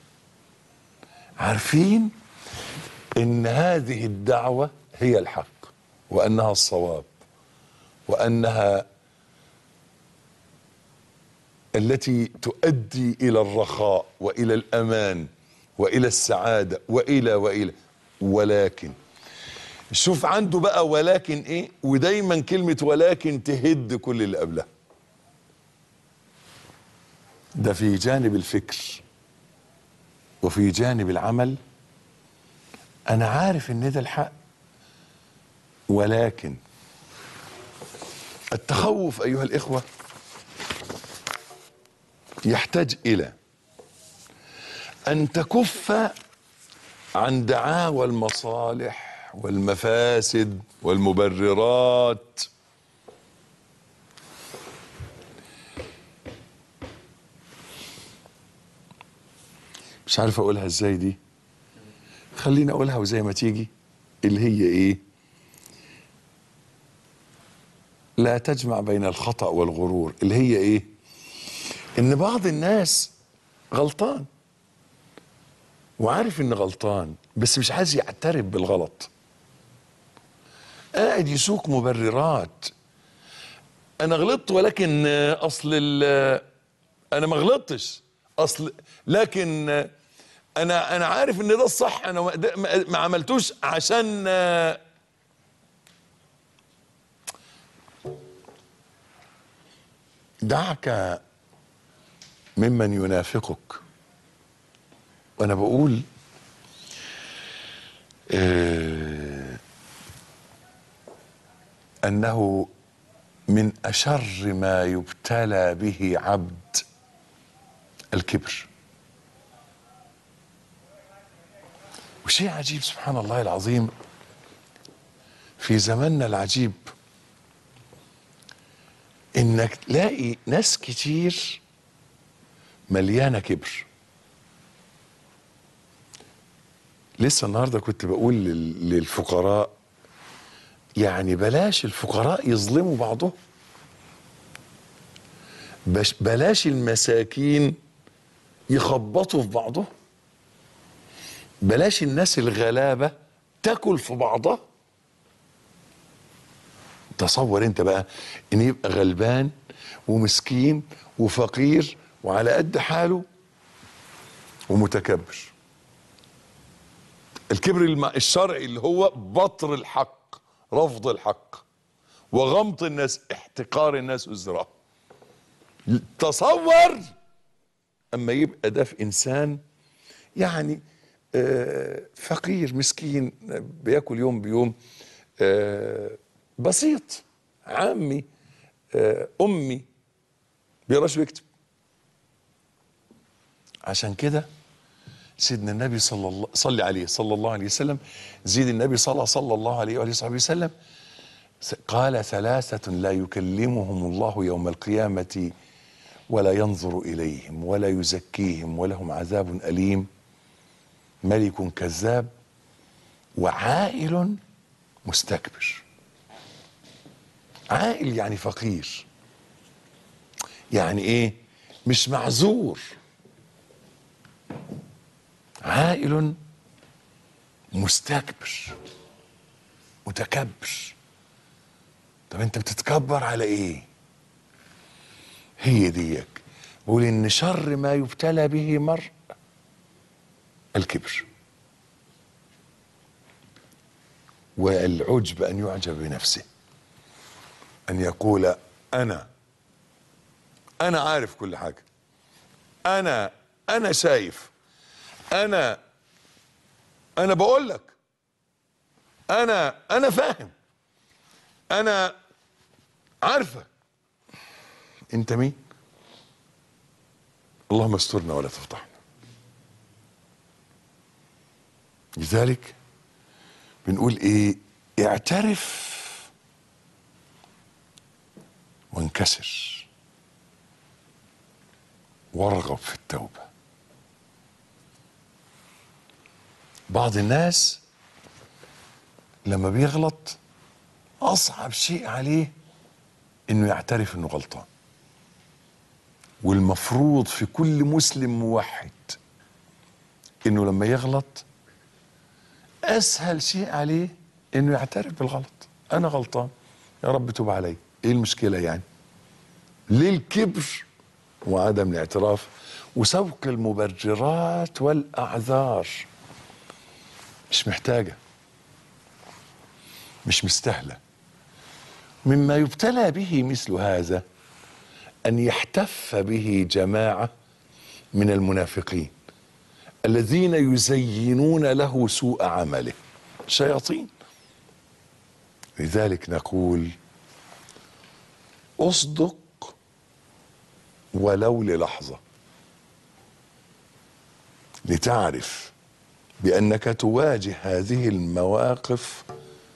عارفين ان هذه الدعوه هي الحق وانها الصواب وانها التي تؤدي الى الرخاء والى الامان والى السعاده والى والى ولكن شوف عنده بقى ولكن ايه ودايما كلمه ولكن تهد كل اللي قبلها ده في جانب الفكر وفي جانب العمل انا عارف ان ده الحق ولكن التخوف ايها الاخوه يحتاج الى ان تكف عن دعاوى المصالح والمفاسد والمبررات مش عارف اقولها ازاي دي خليني اقولها وزي ما تيجي اللي هي ايه لا تجمع بين الخطأ والغرور اللي هي ايه ان بعض الناس غلطان وعارف ان غلطان بس مش عايز يعترف بالغلط قاعد يسوق مبررات انا غلطت ولكن آه، اصل ال- انا ما غلطتش اصل لكن آه، انا انا عارف ان ده الصح انا ما- ده- ما ما عملتوش عشان آه، دعك ممن ينافقك وانا بقول آه، انه من اشر ما يبتلى به عبد الكبر وشيء عجيب سبحان الله العظيم في زماننا العجيب انك تلاقي ناس كتير مليانه كبر لسه النهارده كنت بقول لل- للفقراء يعني بلاش الفقراء يظلموا بعضهم بش بلاش المساكين يخبطوا في بعضهم بلاش الناس الغلابة تاكل في بعضها تصور انت بقى ان يبقى غلبان ومسكين وفقير وعلى قد حاله ومتكبر الكبر الم- الشرعي اللي هو بطر الحق رفض الحق وغمط الناس احتقار الناس وازدراء تصور اما يبقى ده في انسان يعني آه، فقير مسكين آه، بياكل يوم بيوم آه، بسيط عامي آه، امي بيقراش ويكتب عشان كده سيدنا النبي صلى الله صلي عليه صلى الله عليه وسلم زيد النبي صلى صلى الله عليه وآله وصحبه وسلم س- قال ثلاثة لا يكلمهم الله يوم القيامة ولا ينظر إليهم ولا يزكيهم ولهم عذاب أليم ملك كذاب وعائل مستكبر عائل يعني فقير يعني ايه مش معذور عائل مستكبر متكبر طب انت بتتكبر على ايه هي ديك بقول ان شر ما يبتلى به مرء الكبر والعجب ان يعجب بنفسه ان يقول انا انا عارف كل حاجه انا انا شايف انا انا بقول لك انا انا فاهم انا عارفك انت مين اللهم استرنا ولا تفضحنا لذلك بنقول ايه اعترف وانكسر وارغب في التوبه بعض الناس لما بيغلط اصعب شيء عليه انه يعترف انه غلطان والمفروض في كل مسلم موحد انه لما يغلط اسهل شيء عليه انه يعترف بالغلط انا غلطان يا رب توب علي ايه المشكله يعني ليه الكبر وعدم الاعتراف وسوق المبررات والاعذار مش محتاجه مش مستاهله مما يبتلى به مثل هذا ان يحتف به جماعه من المنافقين الذين يزينون له سوء عمله شياطين لذلك نقول اصدق ولو للحظه لتعرف بانك تواجه هذه المواقف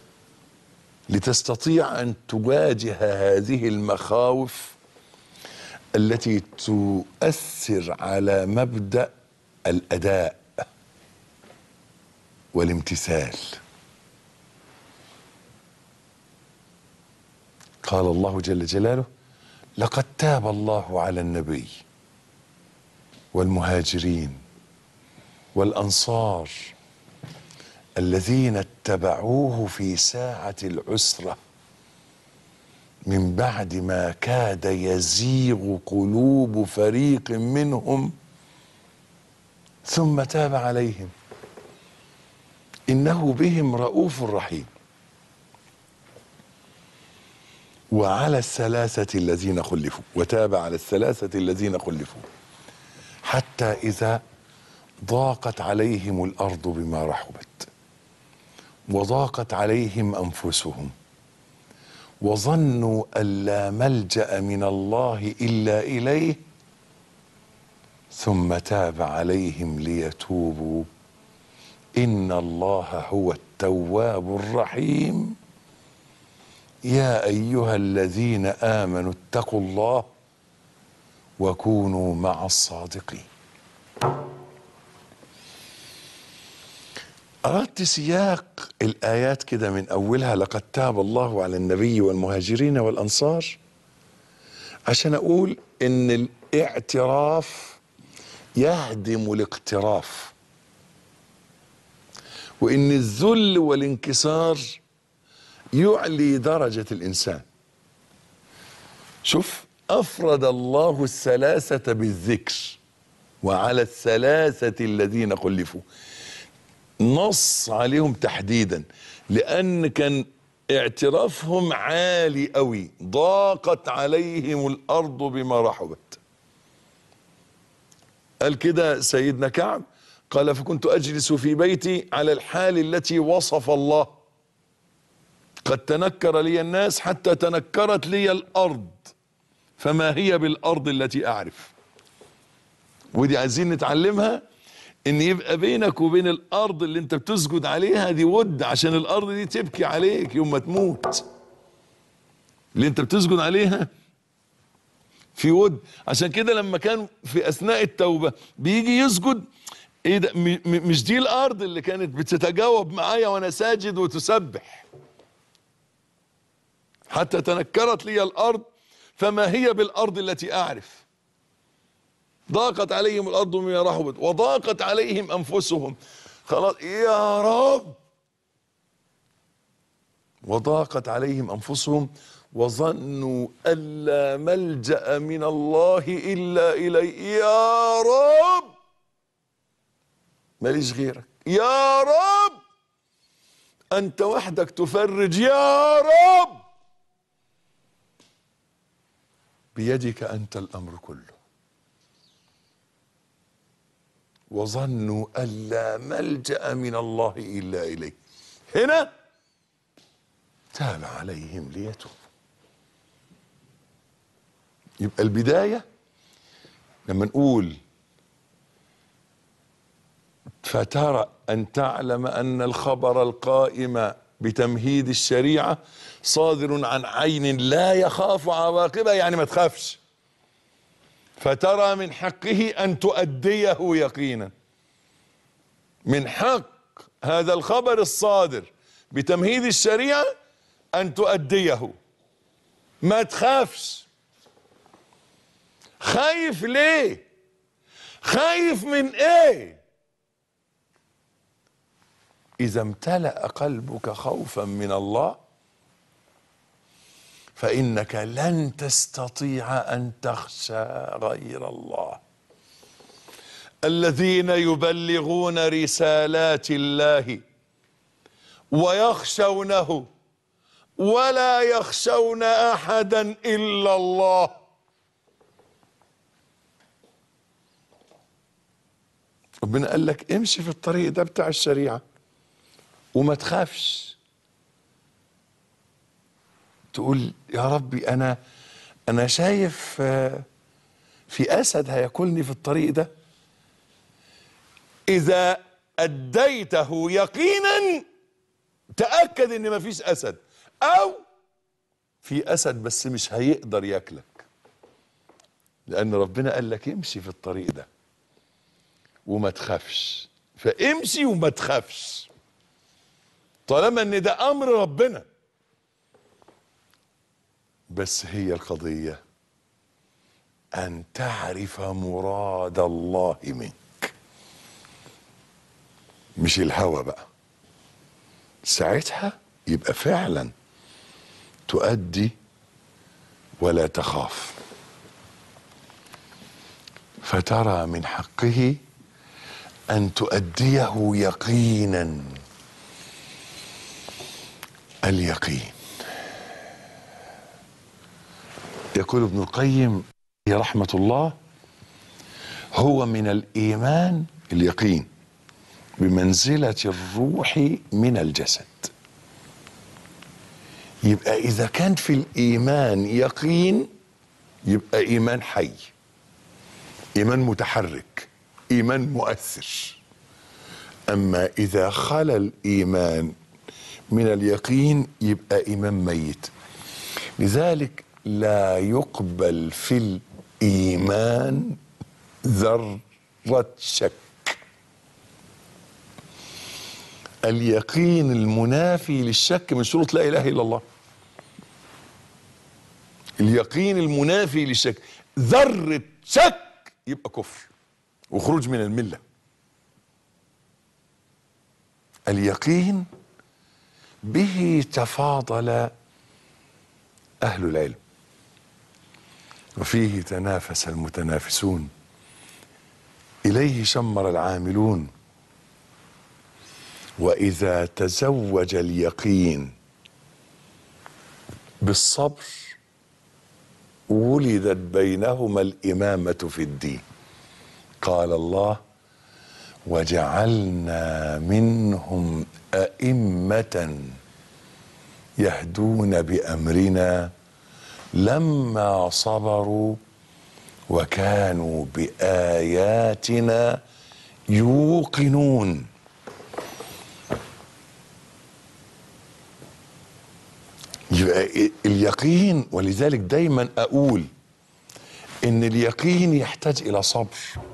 لتستطيع ان تواجه هذه المخاوف التي تؤثر على مبدا الاداء والامتثال قال الله جل جلاله لقد تاب الله على النبي والمهاجرين والانصار الذين اتبعوه في ساعه العسره من بعد ما كاد يزيغ قلوب فريق منهم ثم تاب عليهم انه بهم رؤوف رحيم وعلى الثلاثه الذين خلفوا وتاب على الثلاثه الذين خلفوا حتى اذا ضاقت عليهم الارض بما رحبت وضاقت عليهم انفسهم وظنوا ان لا ملجا من الله الا اليه ثم تاب عليهم ليتوبوا ان الله هو التواب الرحيم يا ايها الذين امنوا اتقوا الله وكونوا مع الصادقين أردت سياق الآيات كده من أولها لقد تاب الله على النبي والمهاجرين والأنصار عشان أقول إن الاعتراف يهدم الاقتراف وإن الذل والانكسار يعلي درجة الإنسان شوف أفرد الله الثلاثة بالذكر وعلى الثلاثة الذين خلفوا نص عليهم تحديدا لان كان اعترافهم عالي قوي ضاقت عليهم الارض بما رحبت قال كده سيدنا كعب قال فكنت اجلس في بيتي على الحال التي وصف الله قد تنكر لي الناس حتى تنكرت لي الارض فما هي بالارض التي اعرف ودي عايزين نتعلمها ان يبقى بينك وبين الارض اللي انت بتسجد عليها دي ود عشان الارض دي تبكي عليك يوم ما تموت اللي انت بتسجد عليها في ود عشان كده لما كان في اثناء التوبه بيجي يسجد ايه ده م- م- مش دي الارض اللي كانت بتتجاوب معايا وانا ساجد وتسبح حتى تنكرت لي الارض فما هي بالارض التي اعرف ضاقت عليهم الارض بما رحبت وضاقت عليهم انفسهم خلاص يا رب وضاقت عليهم انفسهم وظنوا ان لا ملجا من الله الا اليه يا رب ماليش غيرك يا رب انت وحدك تفرج يا رب بيدك انت الامر كله وظنوا أن لا ملجأ من الله إلا إليه هنا تاب عليهم ليتوبوا يبقى البداية لما نقول فترى أن تعلم أن الخبر القائم بتمهيد الشريعة صادر عن عين لا يخاف عواقبها يعني ما تخافش فترى من حقه ان تؤديه يقينا من حق هذا الخبر الصادر بتمهيد الشريعه ان تؤديه ما تخافش خايف ليه خايف من ايه اذا امتلا قلبك خوفا من الله فانك لن تستطيع ان تخشى غير الله الذين يبلغون رسالات الله ويخشونه ولا يخشون احدا الا الله ربنا قال لك امشي في الطريق ده بتاع الشريعه وما تخافش تقول يا ربي انا انا شايف آه، في اسد هياكلني في الطريق ده اذا اديته يقينا تاكد ان مفيش اسد او في اسد بس مش هيقدر ياكلك لان ربنا قال لك امشي في الطريق ده وما تخافش فامشي وما تخافش طالما ان ده امر ربنا بس هي القضيه ان تعرف مراد الله منك مش الهوى بقى ساعتها يبقى فعلا تؤدي ولا تخاف فترى من حقه ان تؤديه يقينا اليقين يقول ابن القيم رحمه الله هو من الايمان اليقين بمنزله الروح من الجسد يبقى اذا كان في الايمان يقين يبقى ايمان حي ايمان متحرك ايمان مؤثر اما اذا خلا الايمان من اليقين يبقى ايمان ميت لذلك لا يقبل في الايمان ذره شك اليقين المنافي للشك من شروط لا اله الا الله اليقين المنافي للشك ذره شك يبقى كفر وخروج من المله اليقين به تفاضل اهل العلم وفيه تنافس المتنافسون اليه شمر العاملون واذا تزوج اليقين بالصبر ولدت بينهما الامامه في الدين قال الله وجعلنا منهم ائمه يهدون بامرنا لما صبروا وكانوا باياتنا يوقنون يبقى اليقين ولذلك دايما اقول ان اليقين يحتاج الى صبر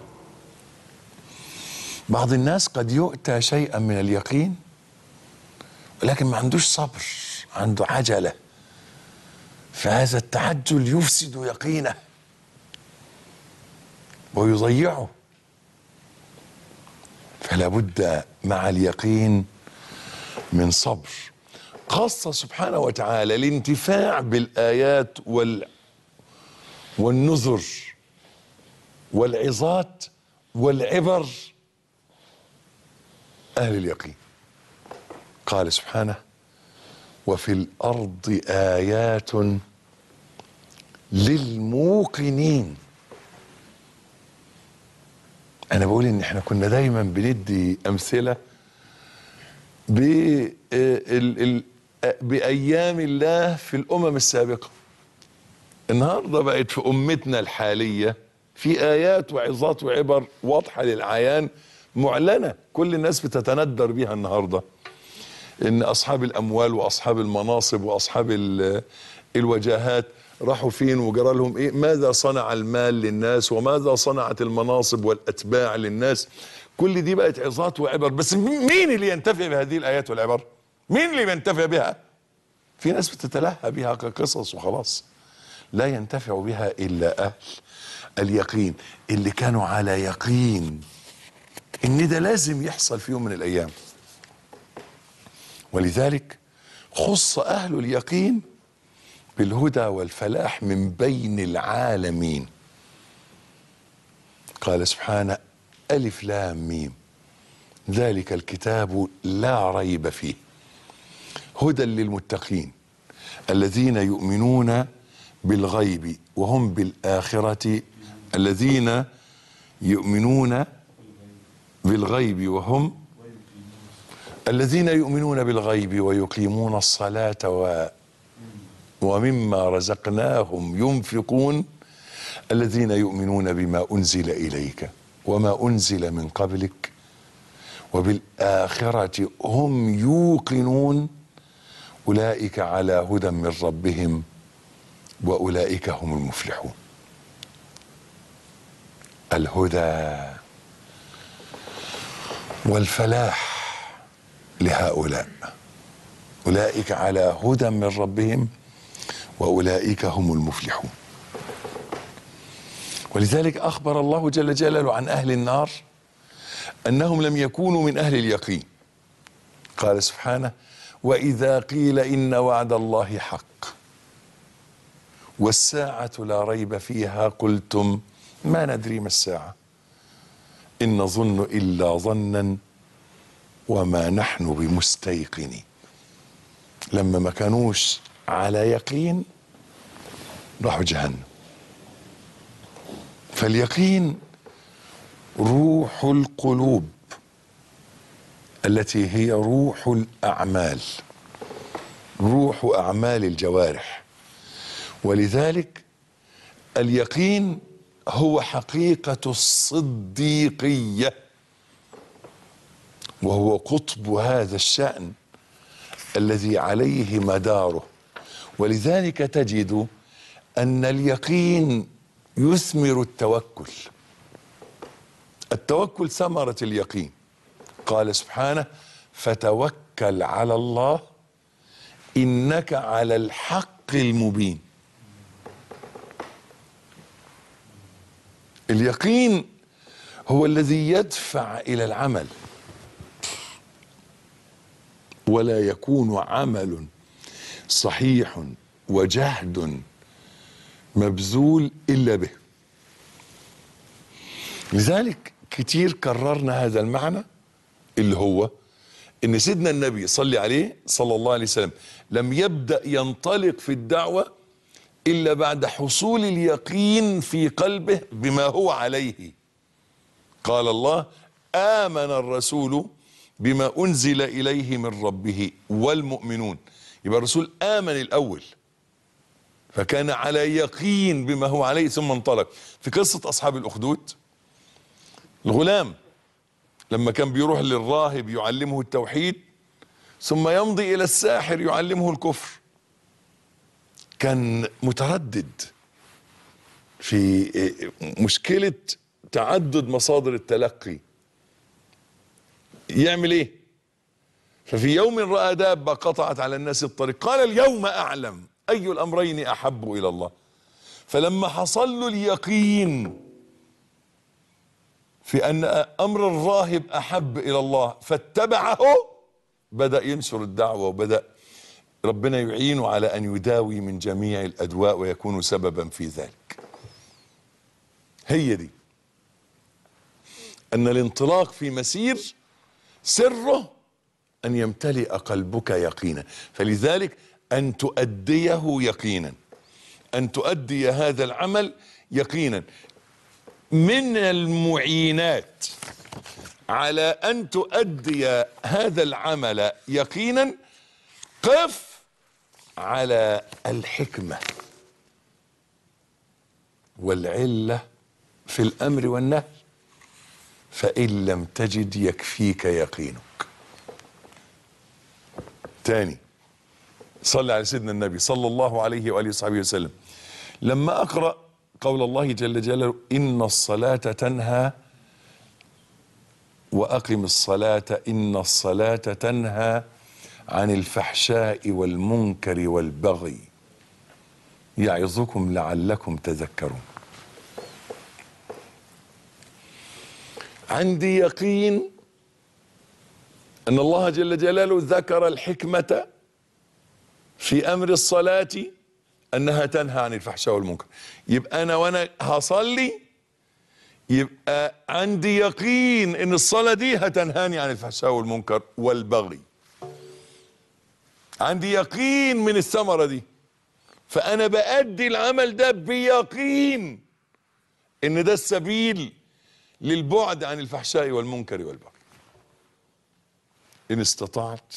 بعض الناس قد يؤتى شيئا من اليقين ولكن ما عندوش صبر عنده عجله فهذا التعجل يفسد يقينه ويضيعه فلا بد مع اليقين من صبر خاصة سبحانه وتعالى الانتفاع بالآيات وال والنذر والعظات والعبر أهل اليقين قال سبحانه وفي الأرض آيات للموقنين أنا بقول إن إحنا كنا دايما بندي أمثلة بال- ال- بأيام الله في الأمم السابقة النهارده بقت في أمتنا الحالية في آيات وعظات وعبر واضحة للعيان معلنة كل الناس بتتندر بيها النهارده ان اصحاب الاموال واصحاب المناصب واصحاب ال- الوجاهات راحوا فين وجرى لهم ايه ماذا صنع المال للناس وماذا صنعت المناصب والاتباع للناس كل دي بقت عظات وعبر بس مين اللي ينتفع بهذه الايات والعبر مين اللي ينتفع بها في ناس بتتلهى بها كقصص وخلاص لا ينتفع بها الا اهل اليقين اللي كانوا على يقين ان ده لازم يحصل في يوم من الايام ولذلك خص اهل اليقين بالهدى والفلاح من بين العالمين قال سبحانه الف لام ميم ذلك الكتاب لا ريب فيه هدى للمتقين الذين يؤمنون بالغيب وهم بالاخره الذين يؤمنون بالغيب وهم الذين يؤمنون بالغيب ويقيمون الصلاة و ومما رزقناهم ينفقون الذين يؤمنون بما أنزل إليك وما أنزل من قبلك وبالآخرة هم يوقنون أولئك على هدى من ربهم وأولئك هم المفلحون الهدى والفلاح لهؤلاء أولئك على هدى من ربهم وأولئك هم المفلحون ولذلك أخبر الله جل جلاله عن أهل النار أنهم لم يكونوا من أهل اليقين قال سبحانه وإذا قيل إن وعد الله حق والساعة لا ريب فيها قلتم ما ندري ما الساعة إن نظن إلا ظنا وما نحن بمستيقنين لما ما كانوش على يقين راحوا جهنم فاليقين روح القلوب التي هي روح الاعمال روح اعمال الجوارح ولذلك اليقين هو حقيقه الصديقيه وهو قطب هذا الشان الذي عليه مداره ولذلك تجد ان اليقين يثمر التوكل التوكل ثمره اليقين قال سبحانه فتوكل على الله انك على الحق المبين اليقين هو الذي يدفع الى العمل ولا يكون عمل صحيح وجهد مبذول الا به لذلك كتير كررنا هذا المعنى اللي هو ان سيدنا النبي صلى عليه صلى الله عليه وسلم لم يبدا ينطلق في الدعوه الا بعد حصول اليقين في قلبه بما هو عليه قال الله امن الرسول بما انزل اليه من ربه والمؤمنون يبقى الرسول امن الاول فكان على يقين بما هو عليه ثم انطلق في قصه اصحاب الاخدود الغلام لما كان بيروح للراهب يعلمه التوحيد ثم يمضي الى الساحر يعلمه الكفر كان متردد في مشكله تعدد مصادر التلقي يعمل ايه ففي يوم راى دابه قطعت على الناس الطريق قال اليوم اعلم اي الامرين احب الى الله فلما حصل له اليقين في ان امر الراهب احب الى الله فاتبعه بدا ينشر الدعوه وبدا ربنا يعينه على ان يداوي من جميع الادواء ويكون سببا في ذلك هي دي ان الانطلاق في مسير سره ان يمتلئ قلبك يقينا فلذلك ان تؤديه يقينا ان تؤدي هذا العمل يقينا من المعينات على ان تؤدي هذا العمل يقينا قف على الحكمه والعله في الامر والنهي فان لم تجد يكفيك يقينك تاني صلى على سيدنا النبي صلى الله عليه واله وصحبه وسلم لما اقرا قول الله جل جلاله ان الصلاه تنهى واقم الصلاه ان الصلاه تنهى عن الفحشاء والمنكر والبغي يعظكم لعلكم تذكرون عندي يقين ان الله جل جلاله ذكر الحكمه في امر الصلاه انها تنهى عن الفحشاء والمنكر يبقى انا وانا هصلي يبقى عندي يقين ان الصلاه دي هتنهاني عن الفحشاء والمنكر والبغي عندي يقين من الثمره دي فانا بادي العمل ده بيقين ان ده السبيل للبعد عن الفحشاء والمنكر والبغي ان استطعت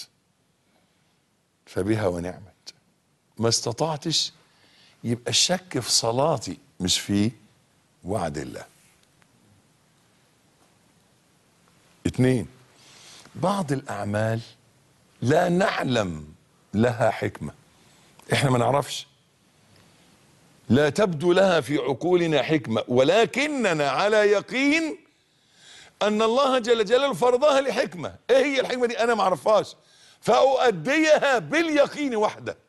فبها ونعمت ما استطعتش يبقى الشك في صلاتي مش في وعد الله اتنين بعض الاعمال لا نعلم لها حكمه احنا ما نعرفش لا تبدو لها في عقولنا حكمه ولكننا على يقين ان الله جل جلاله فرضها لحكمه ايه هي الحكمه دي انا ما اعرفهاش فاؤديها باليقين وحده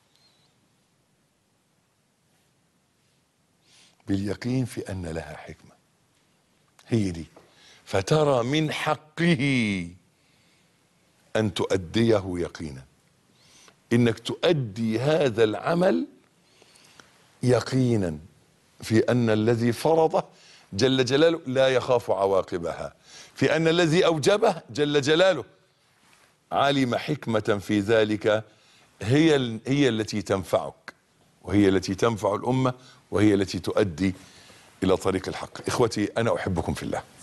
باليقين في ان لها حكمه هي دي فترى من حقه ان تؤديه يقينا انك تؤدي هذا العمل يقينا في ان الذي فرضه جل جلاله لا يخاف عواقبها في ان الذي اوجبه جل جلاله علم حكمه في ذلك هي هي التي تنفعك وهي التي تنفع الامه وهي التي تؤدي الى طريق الحق اخوتي انا احبكم في الله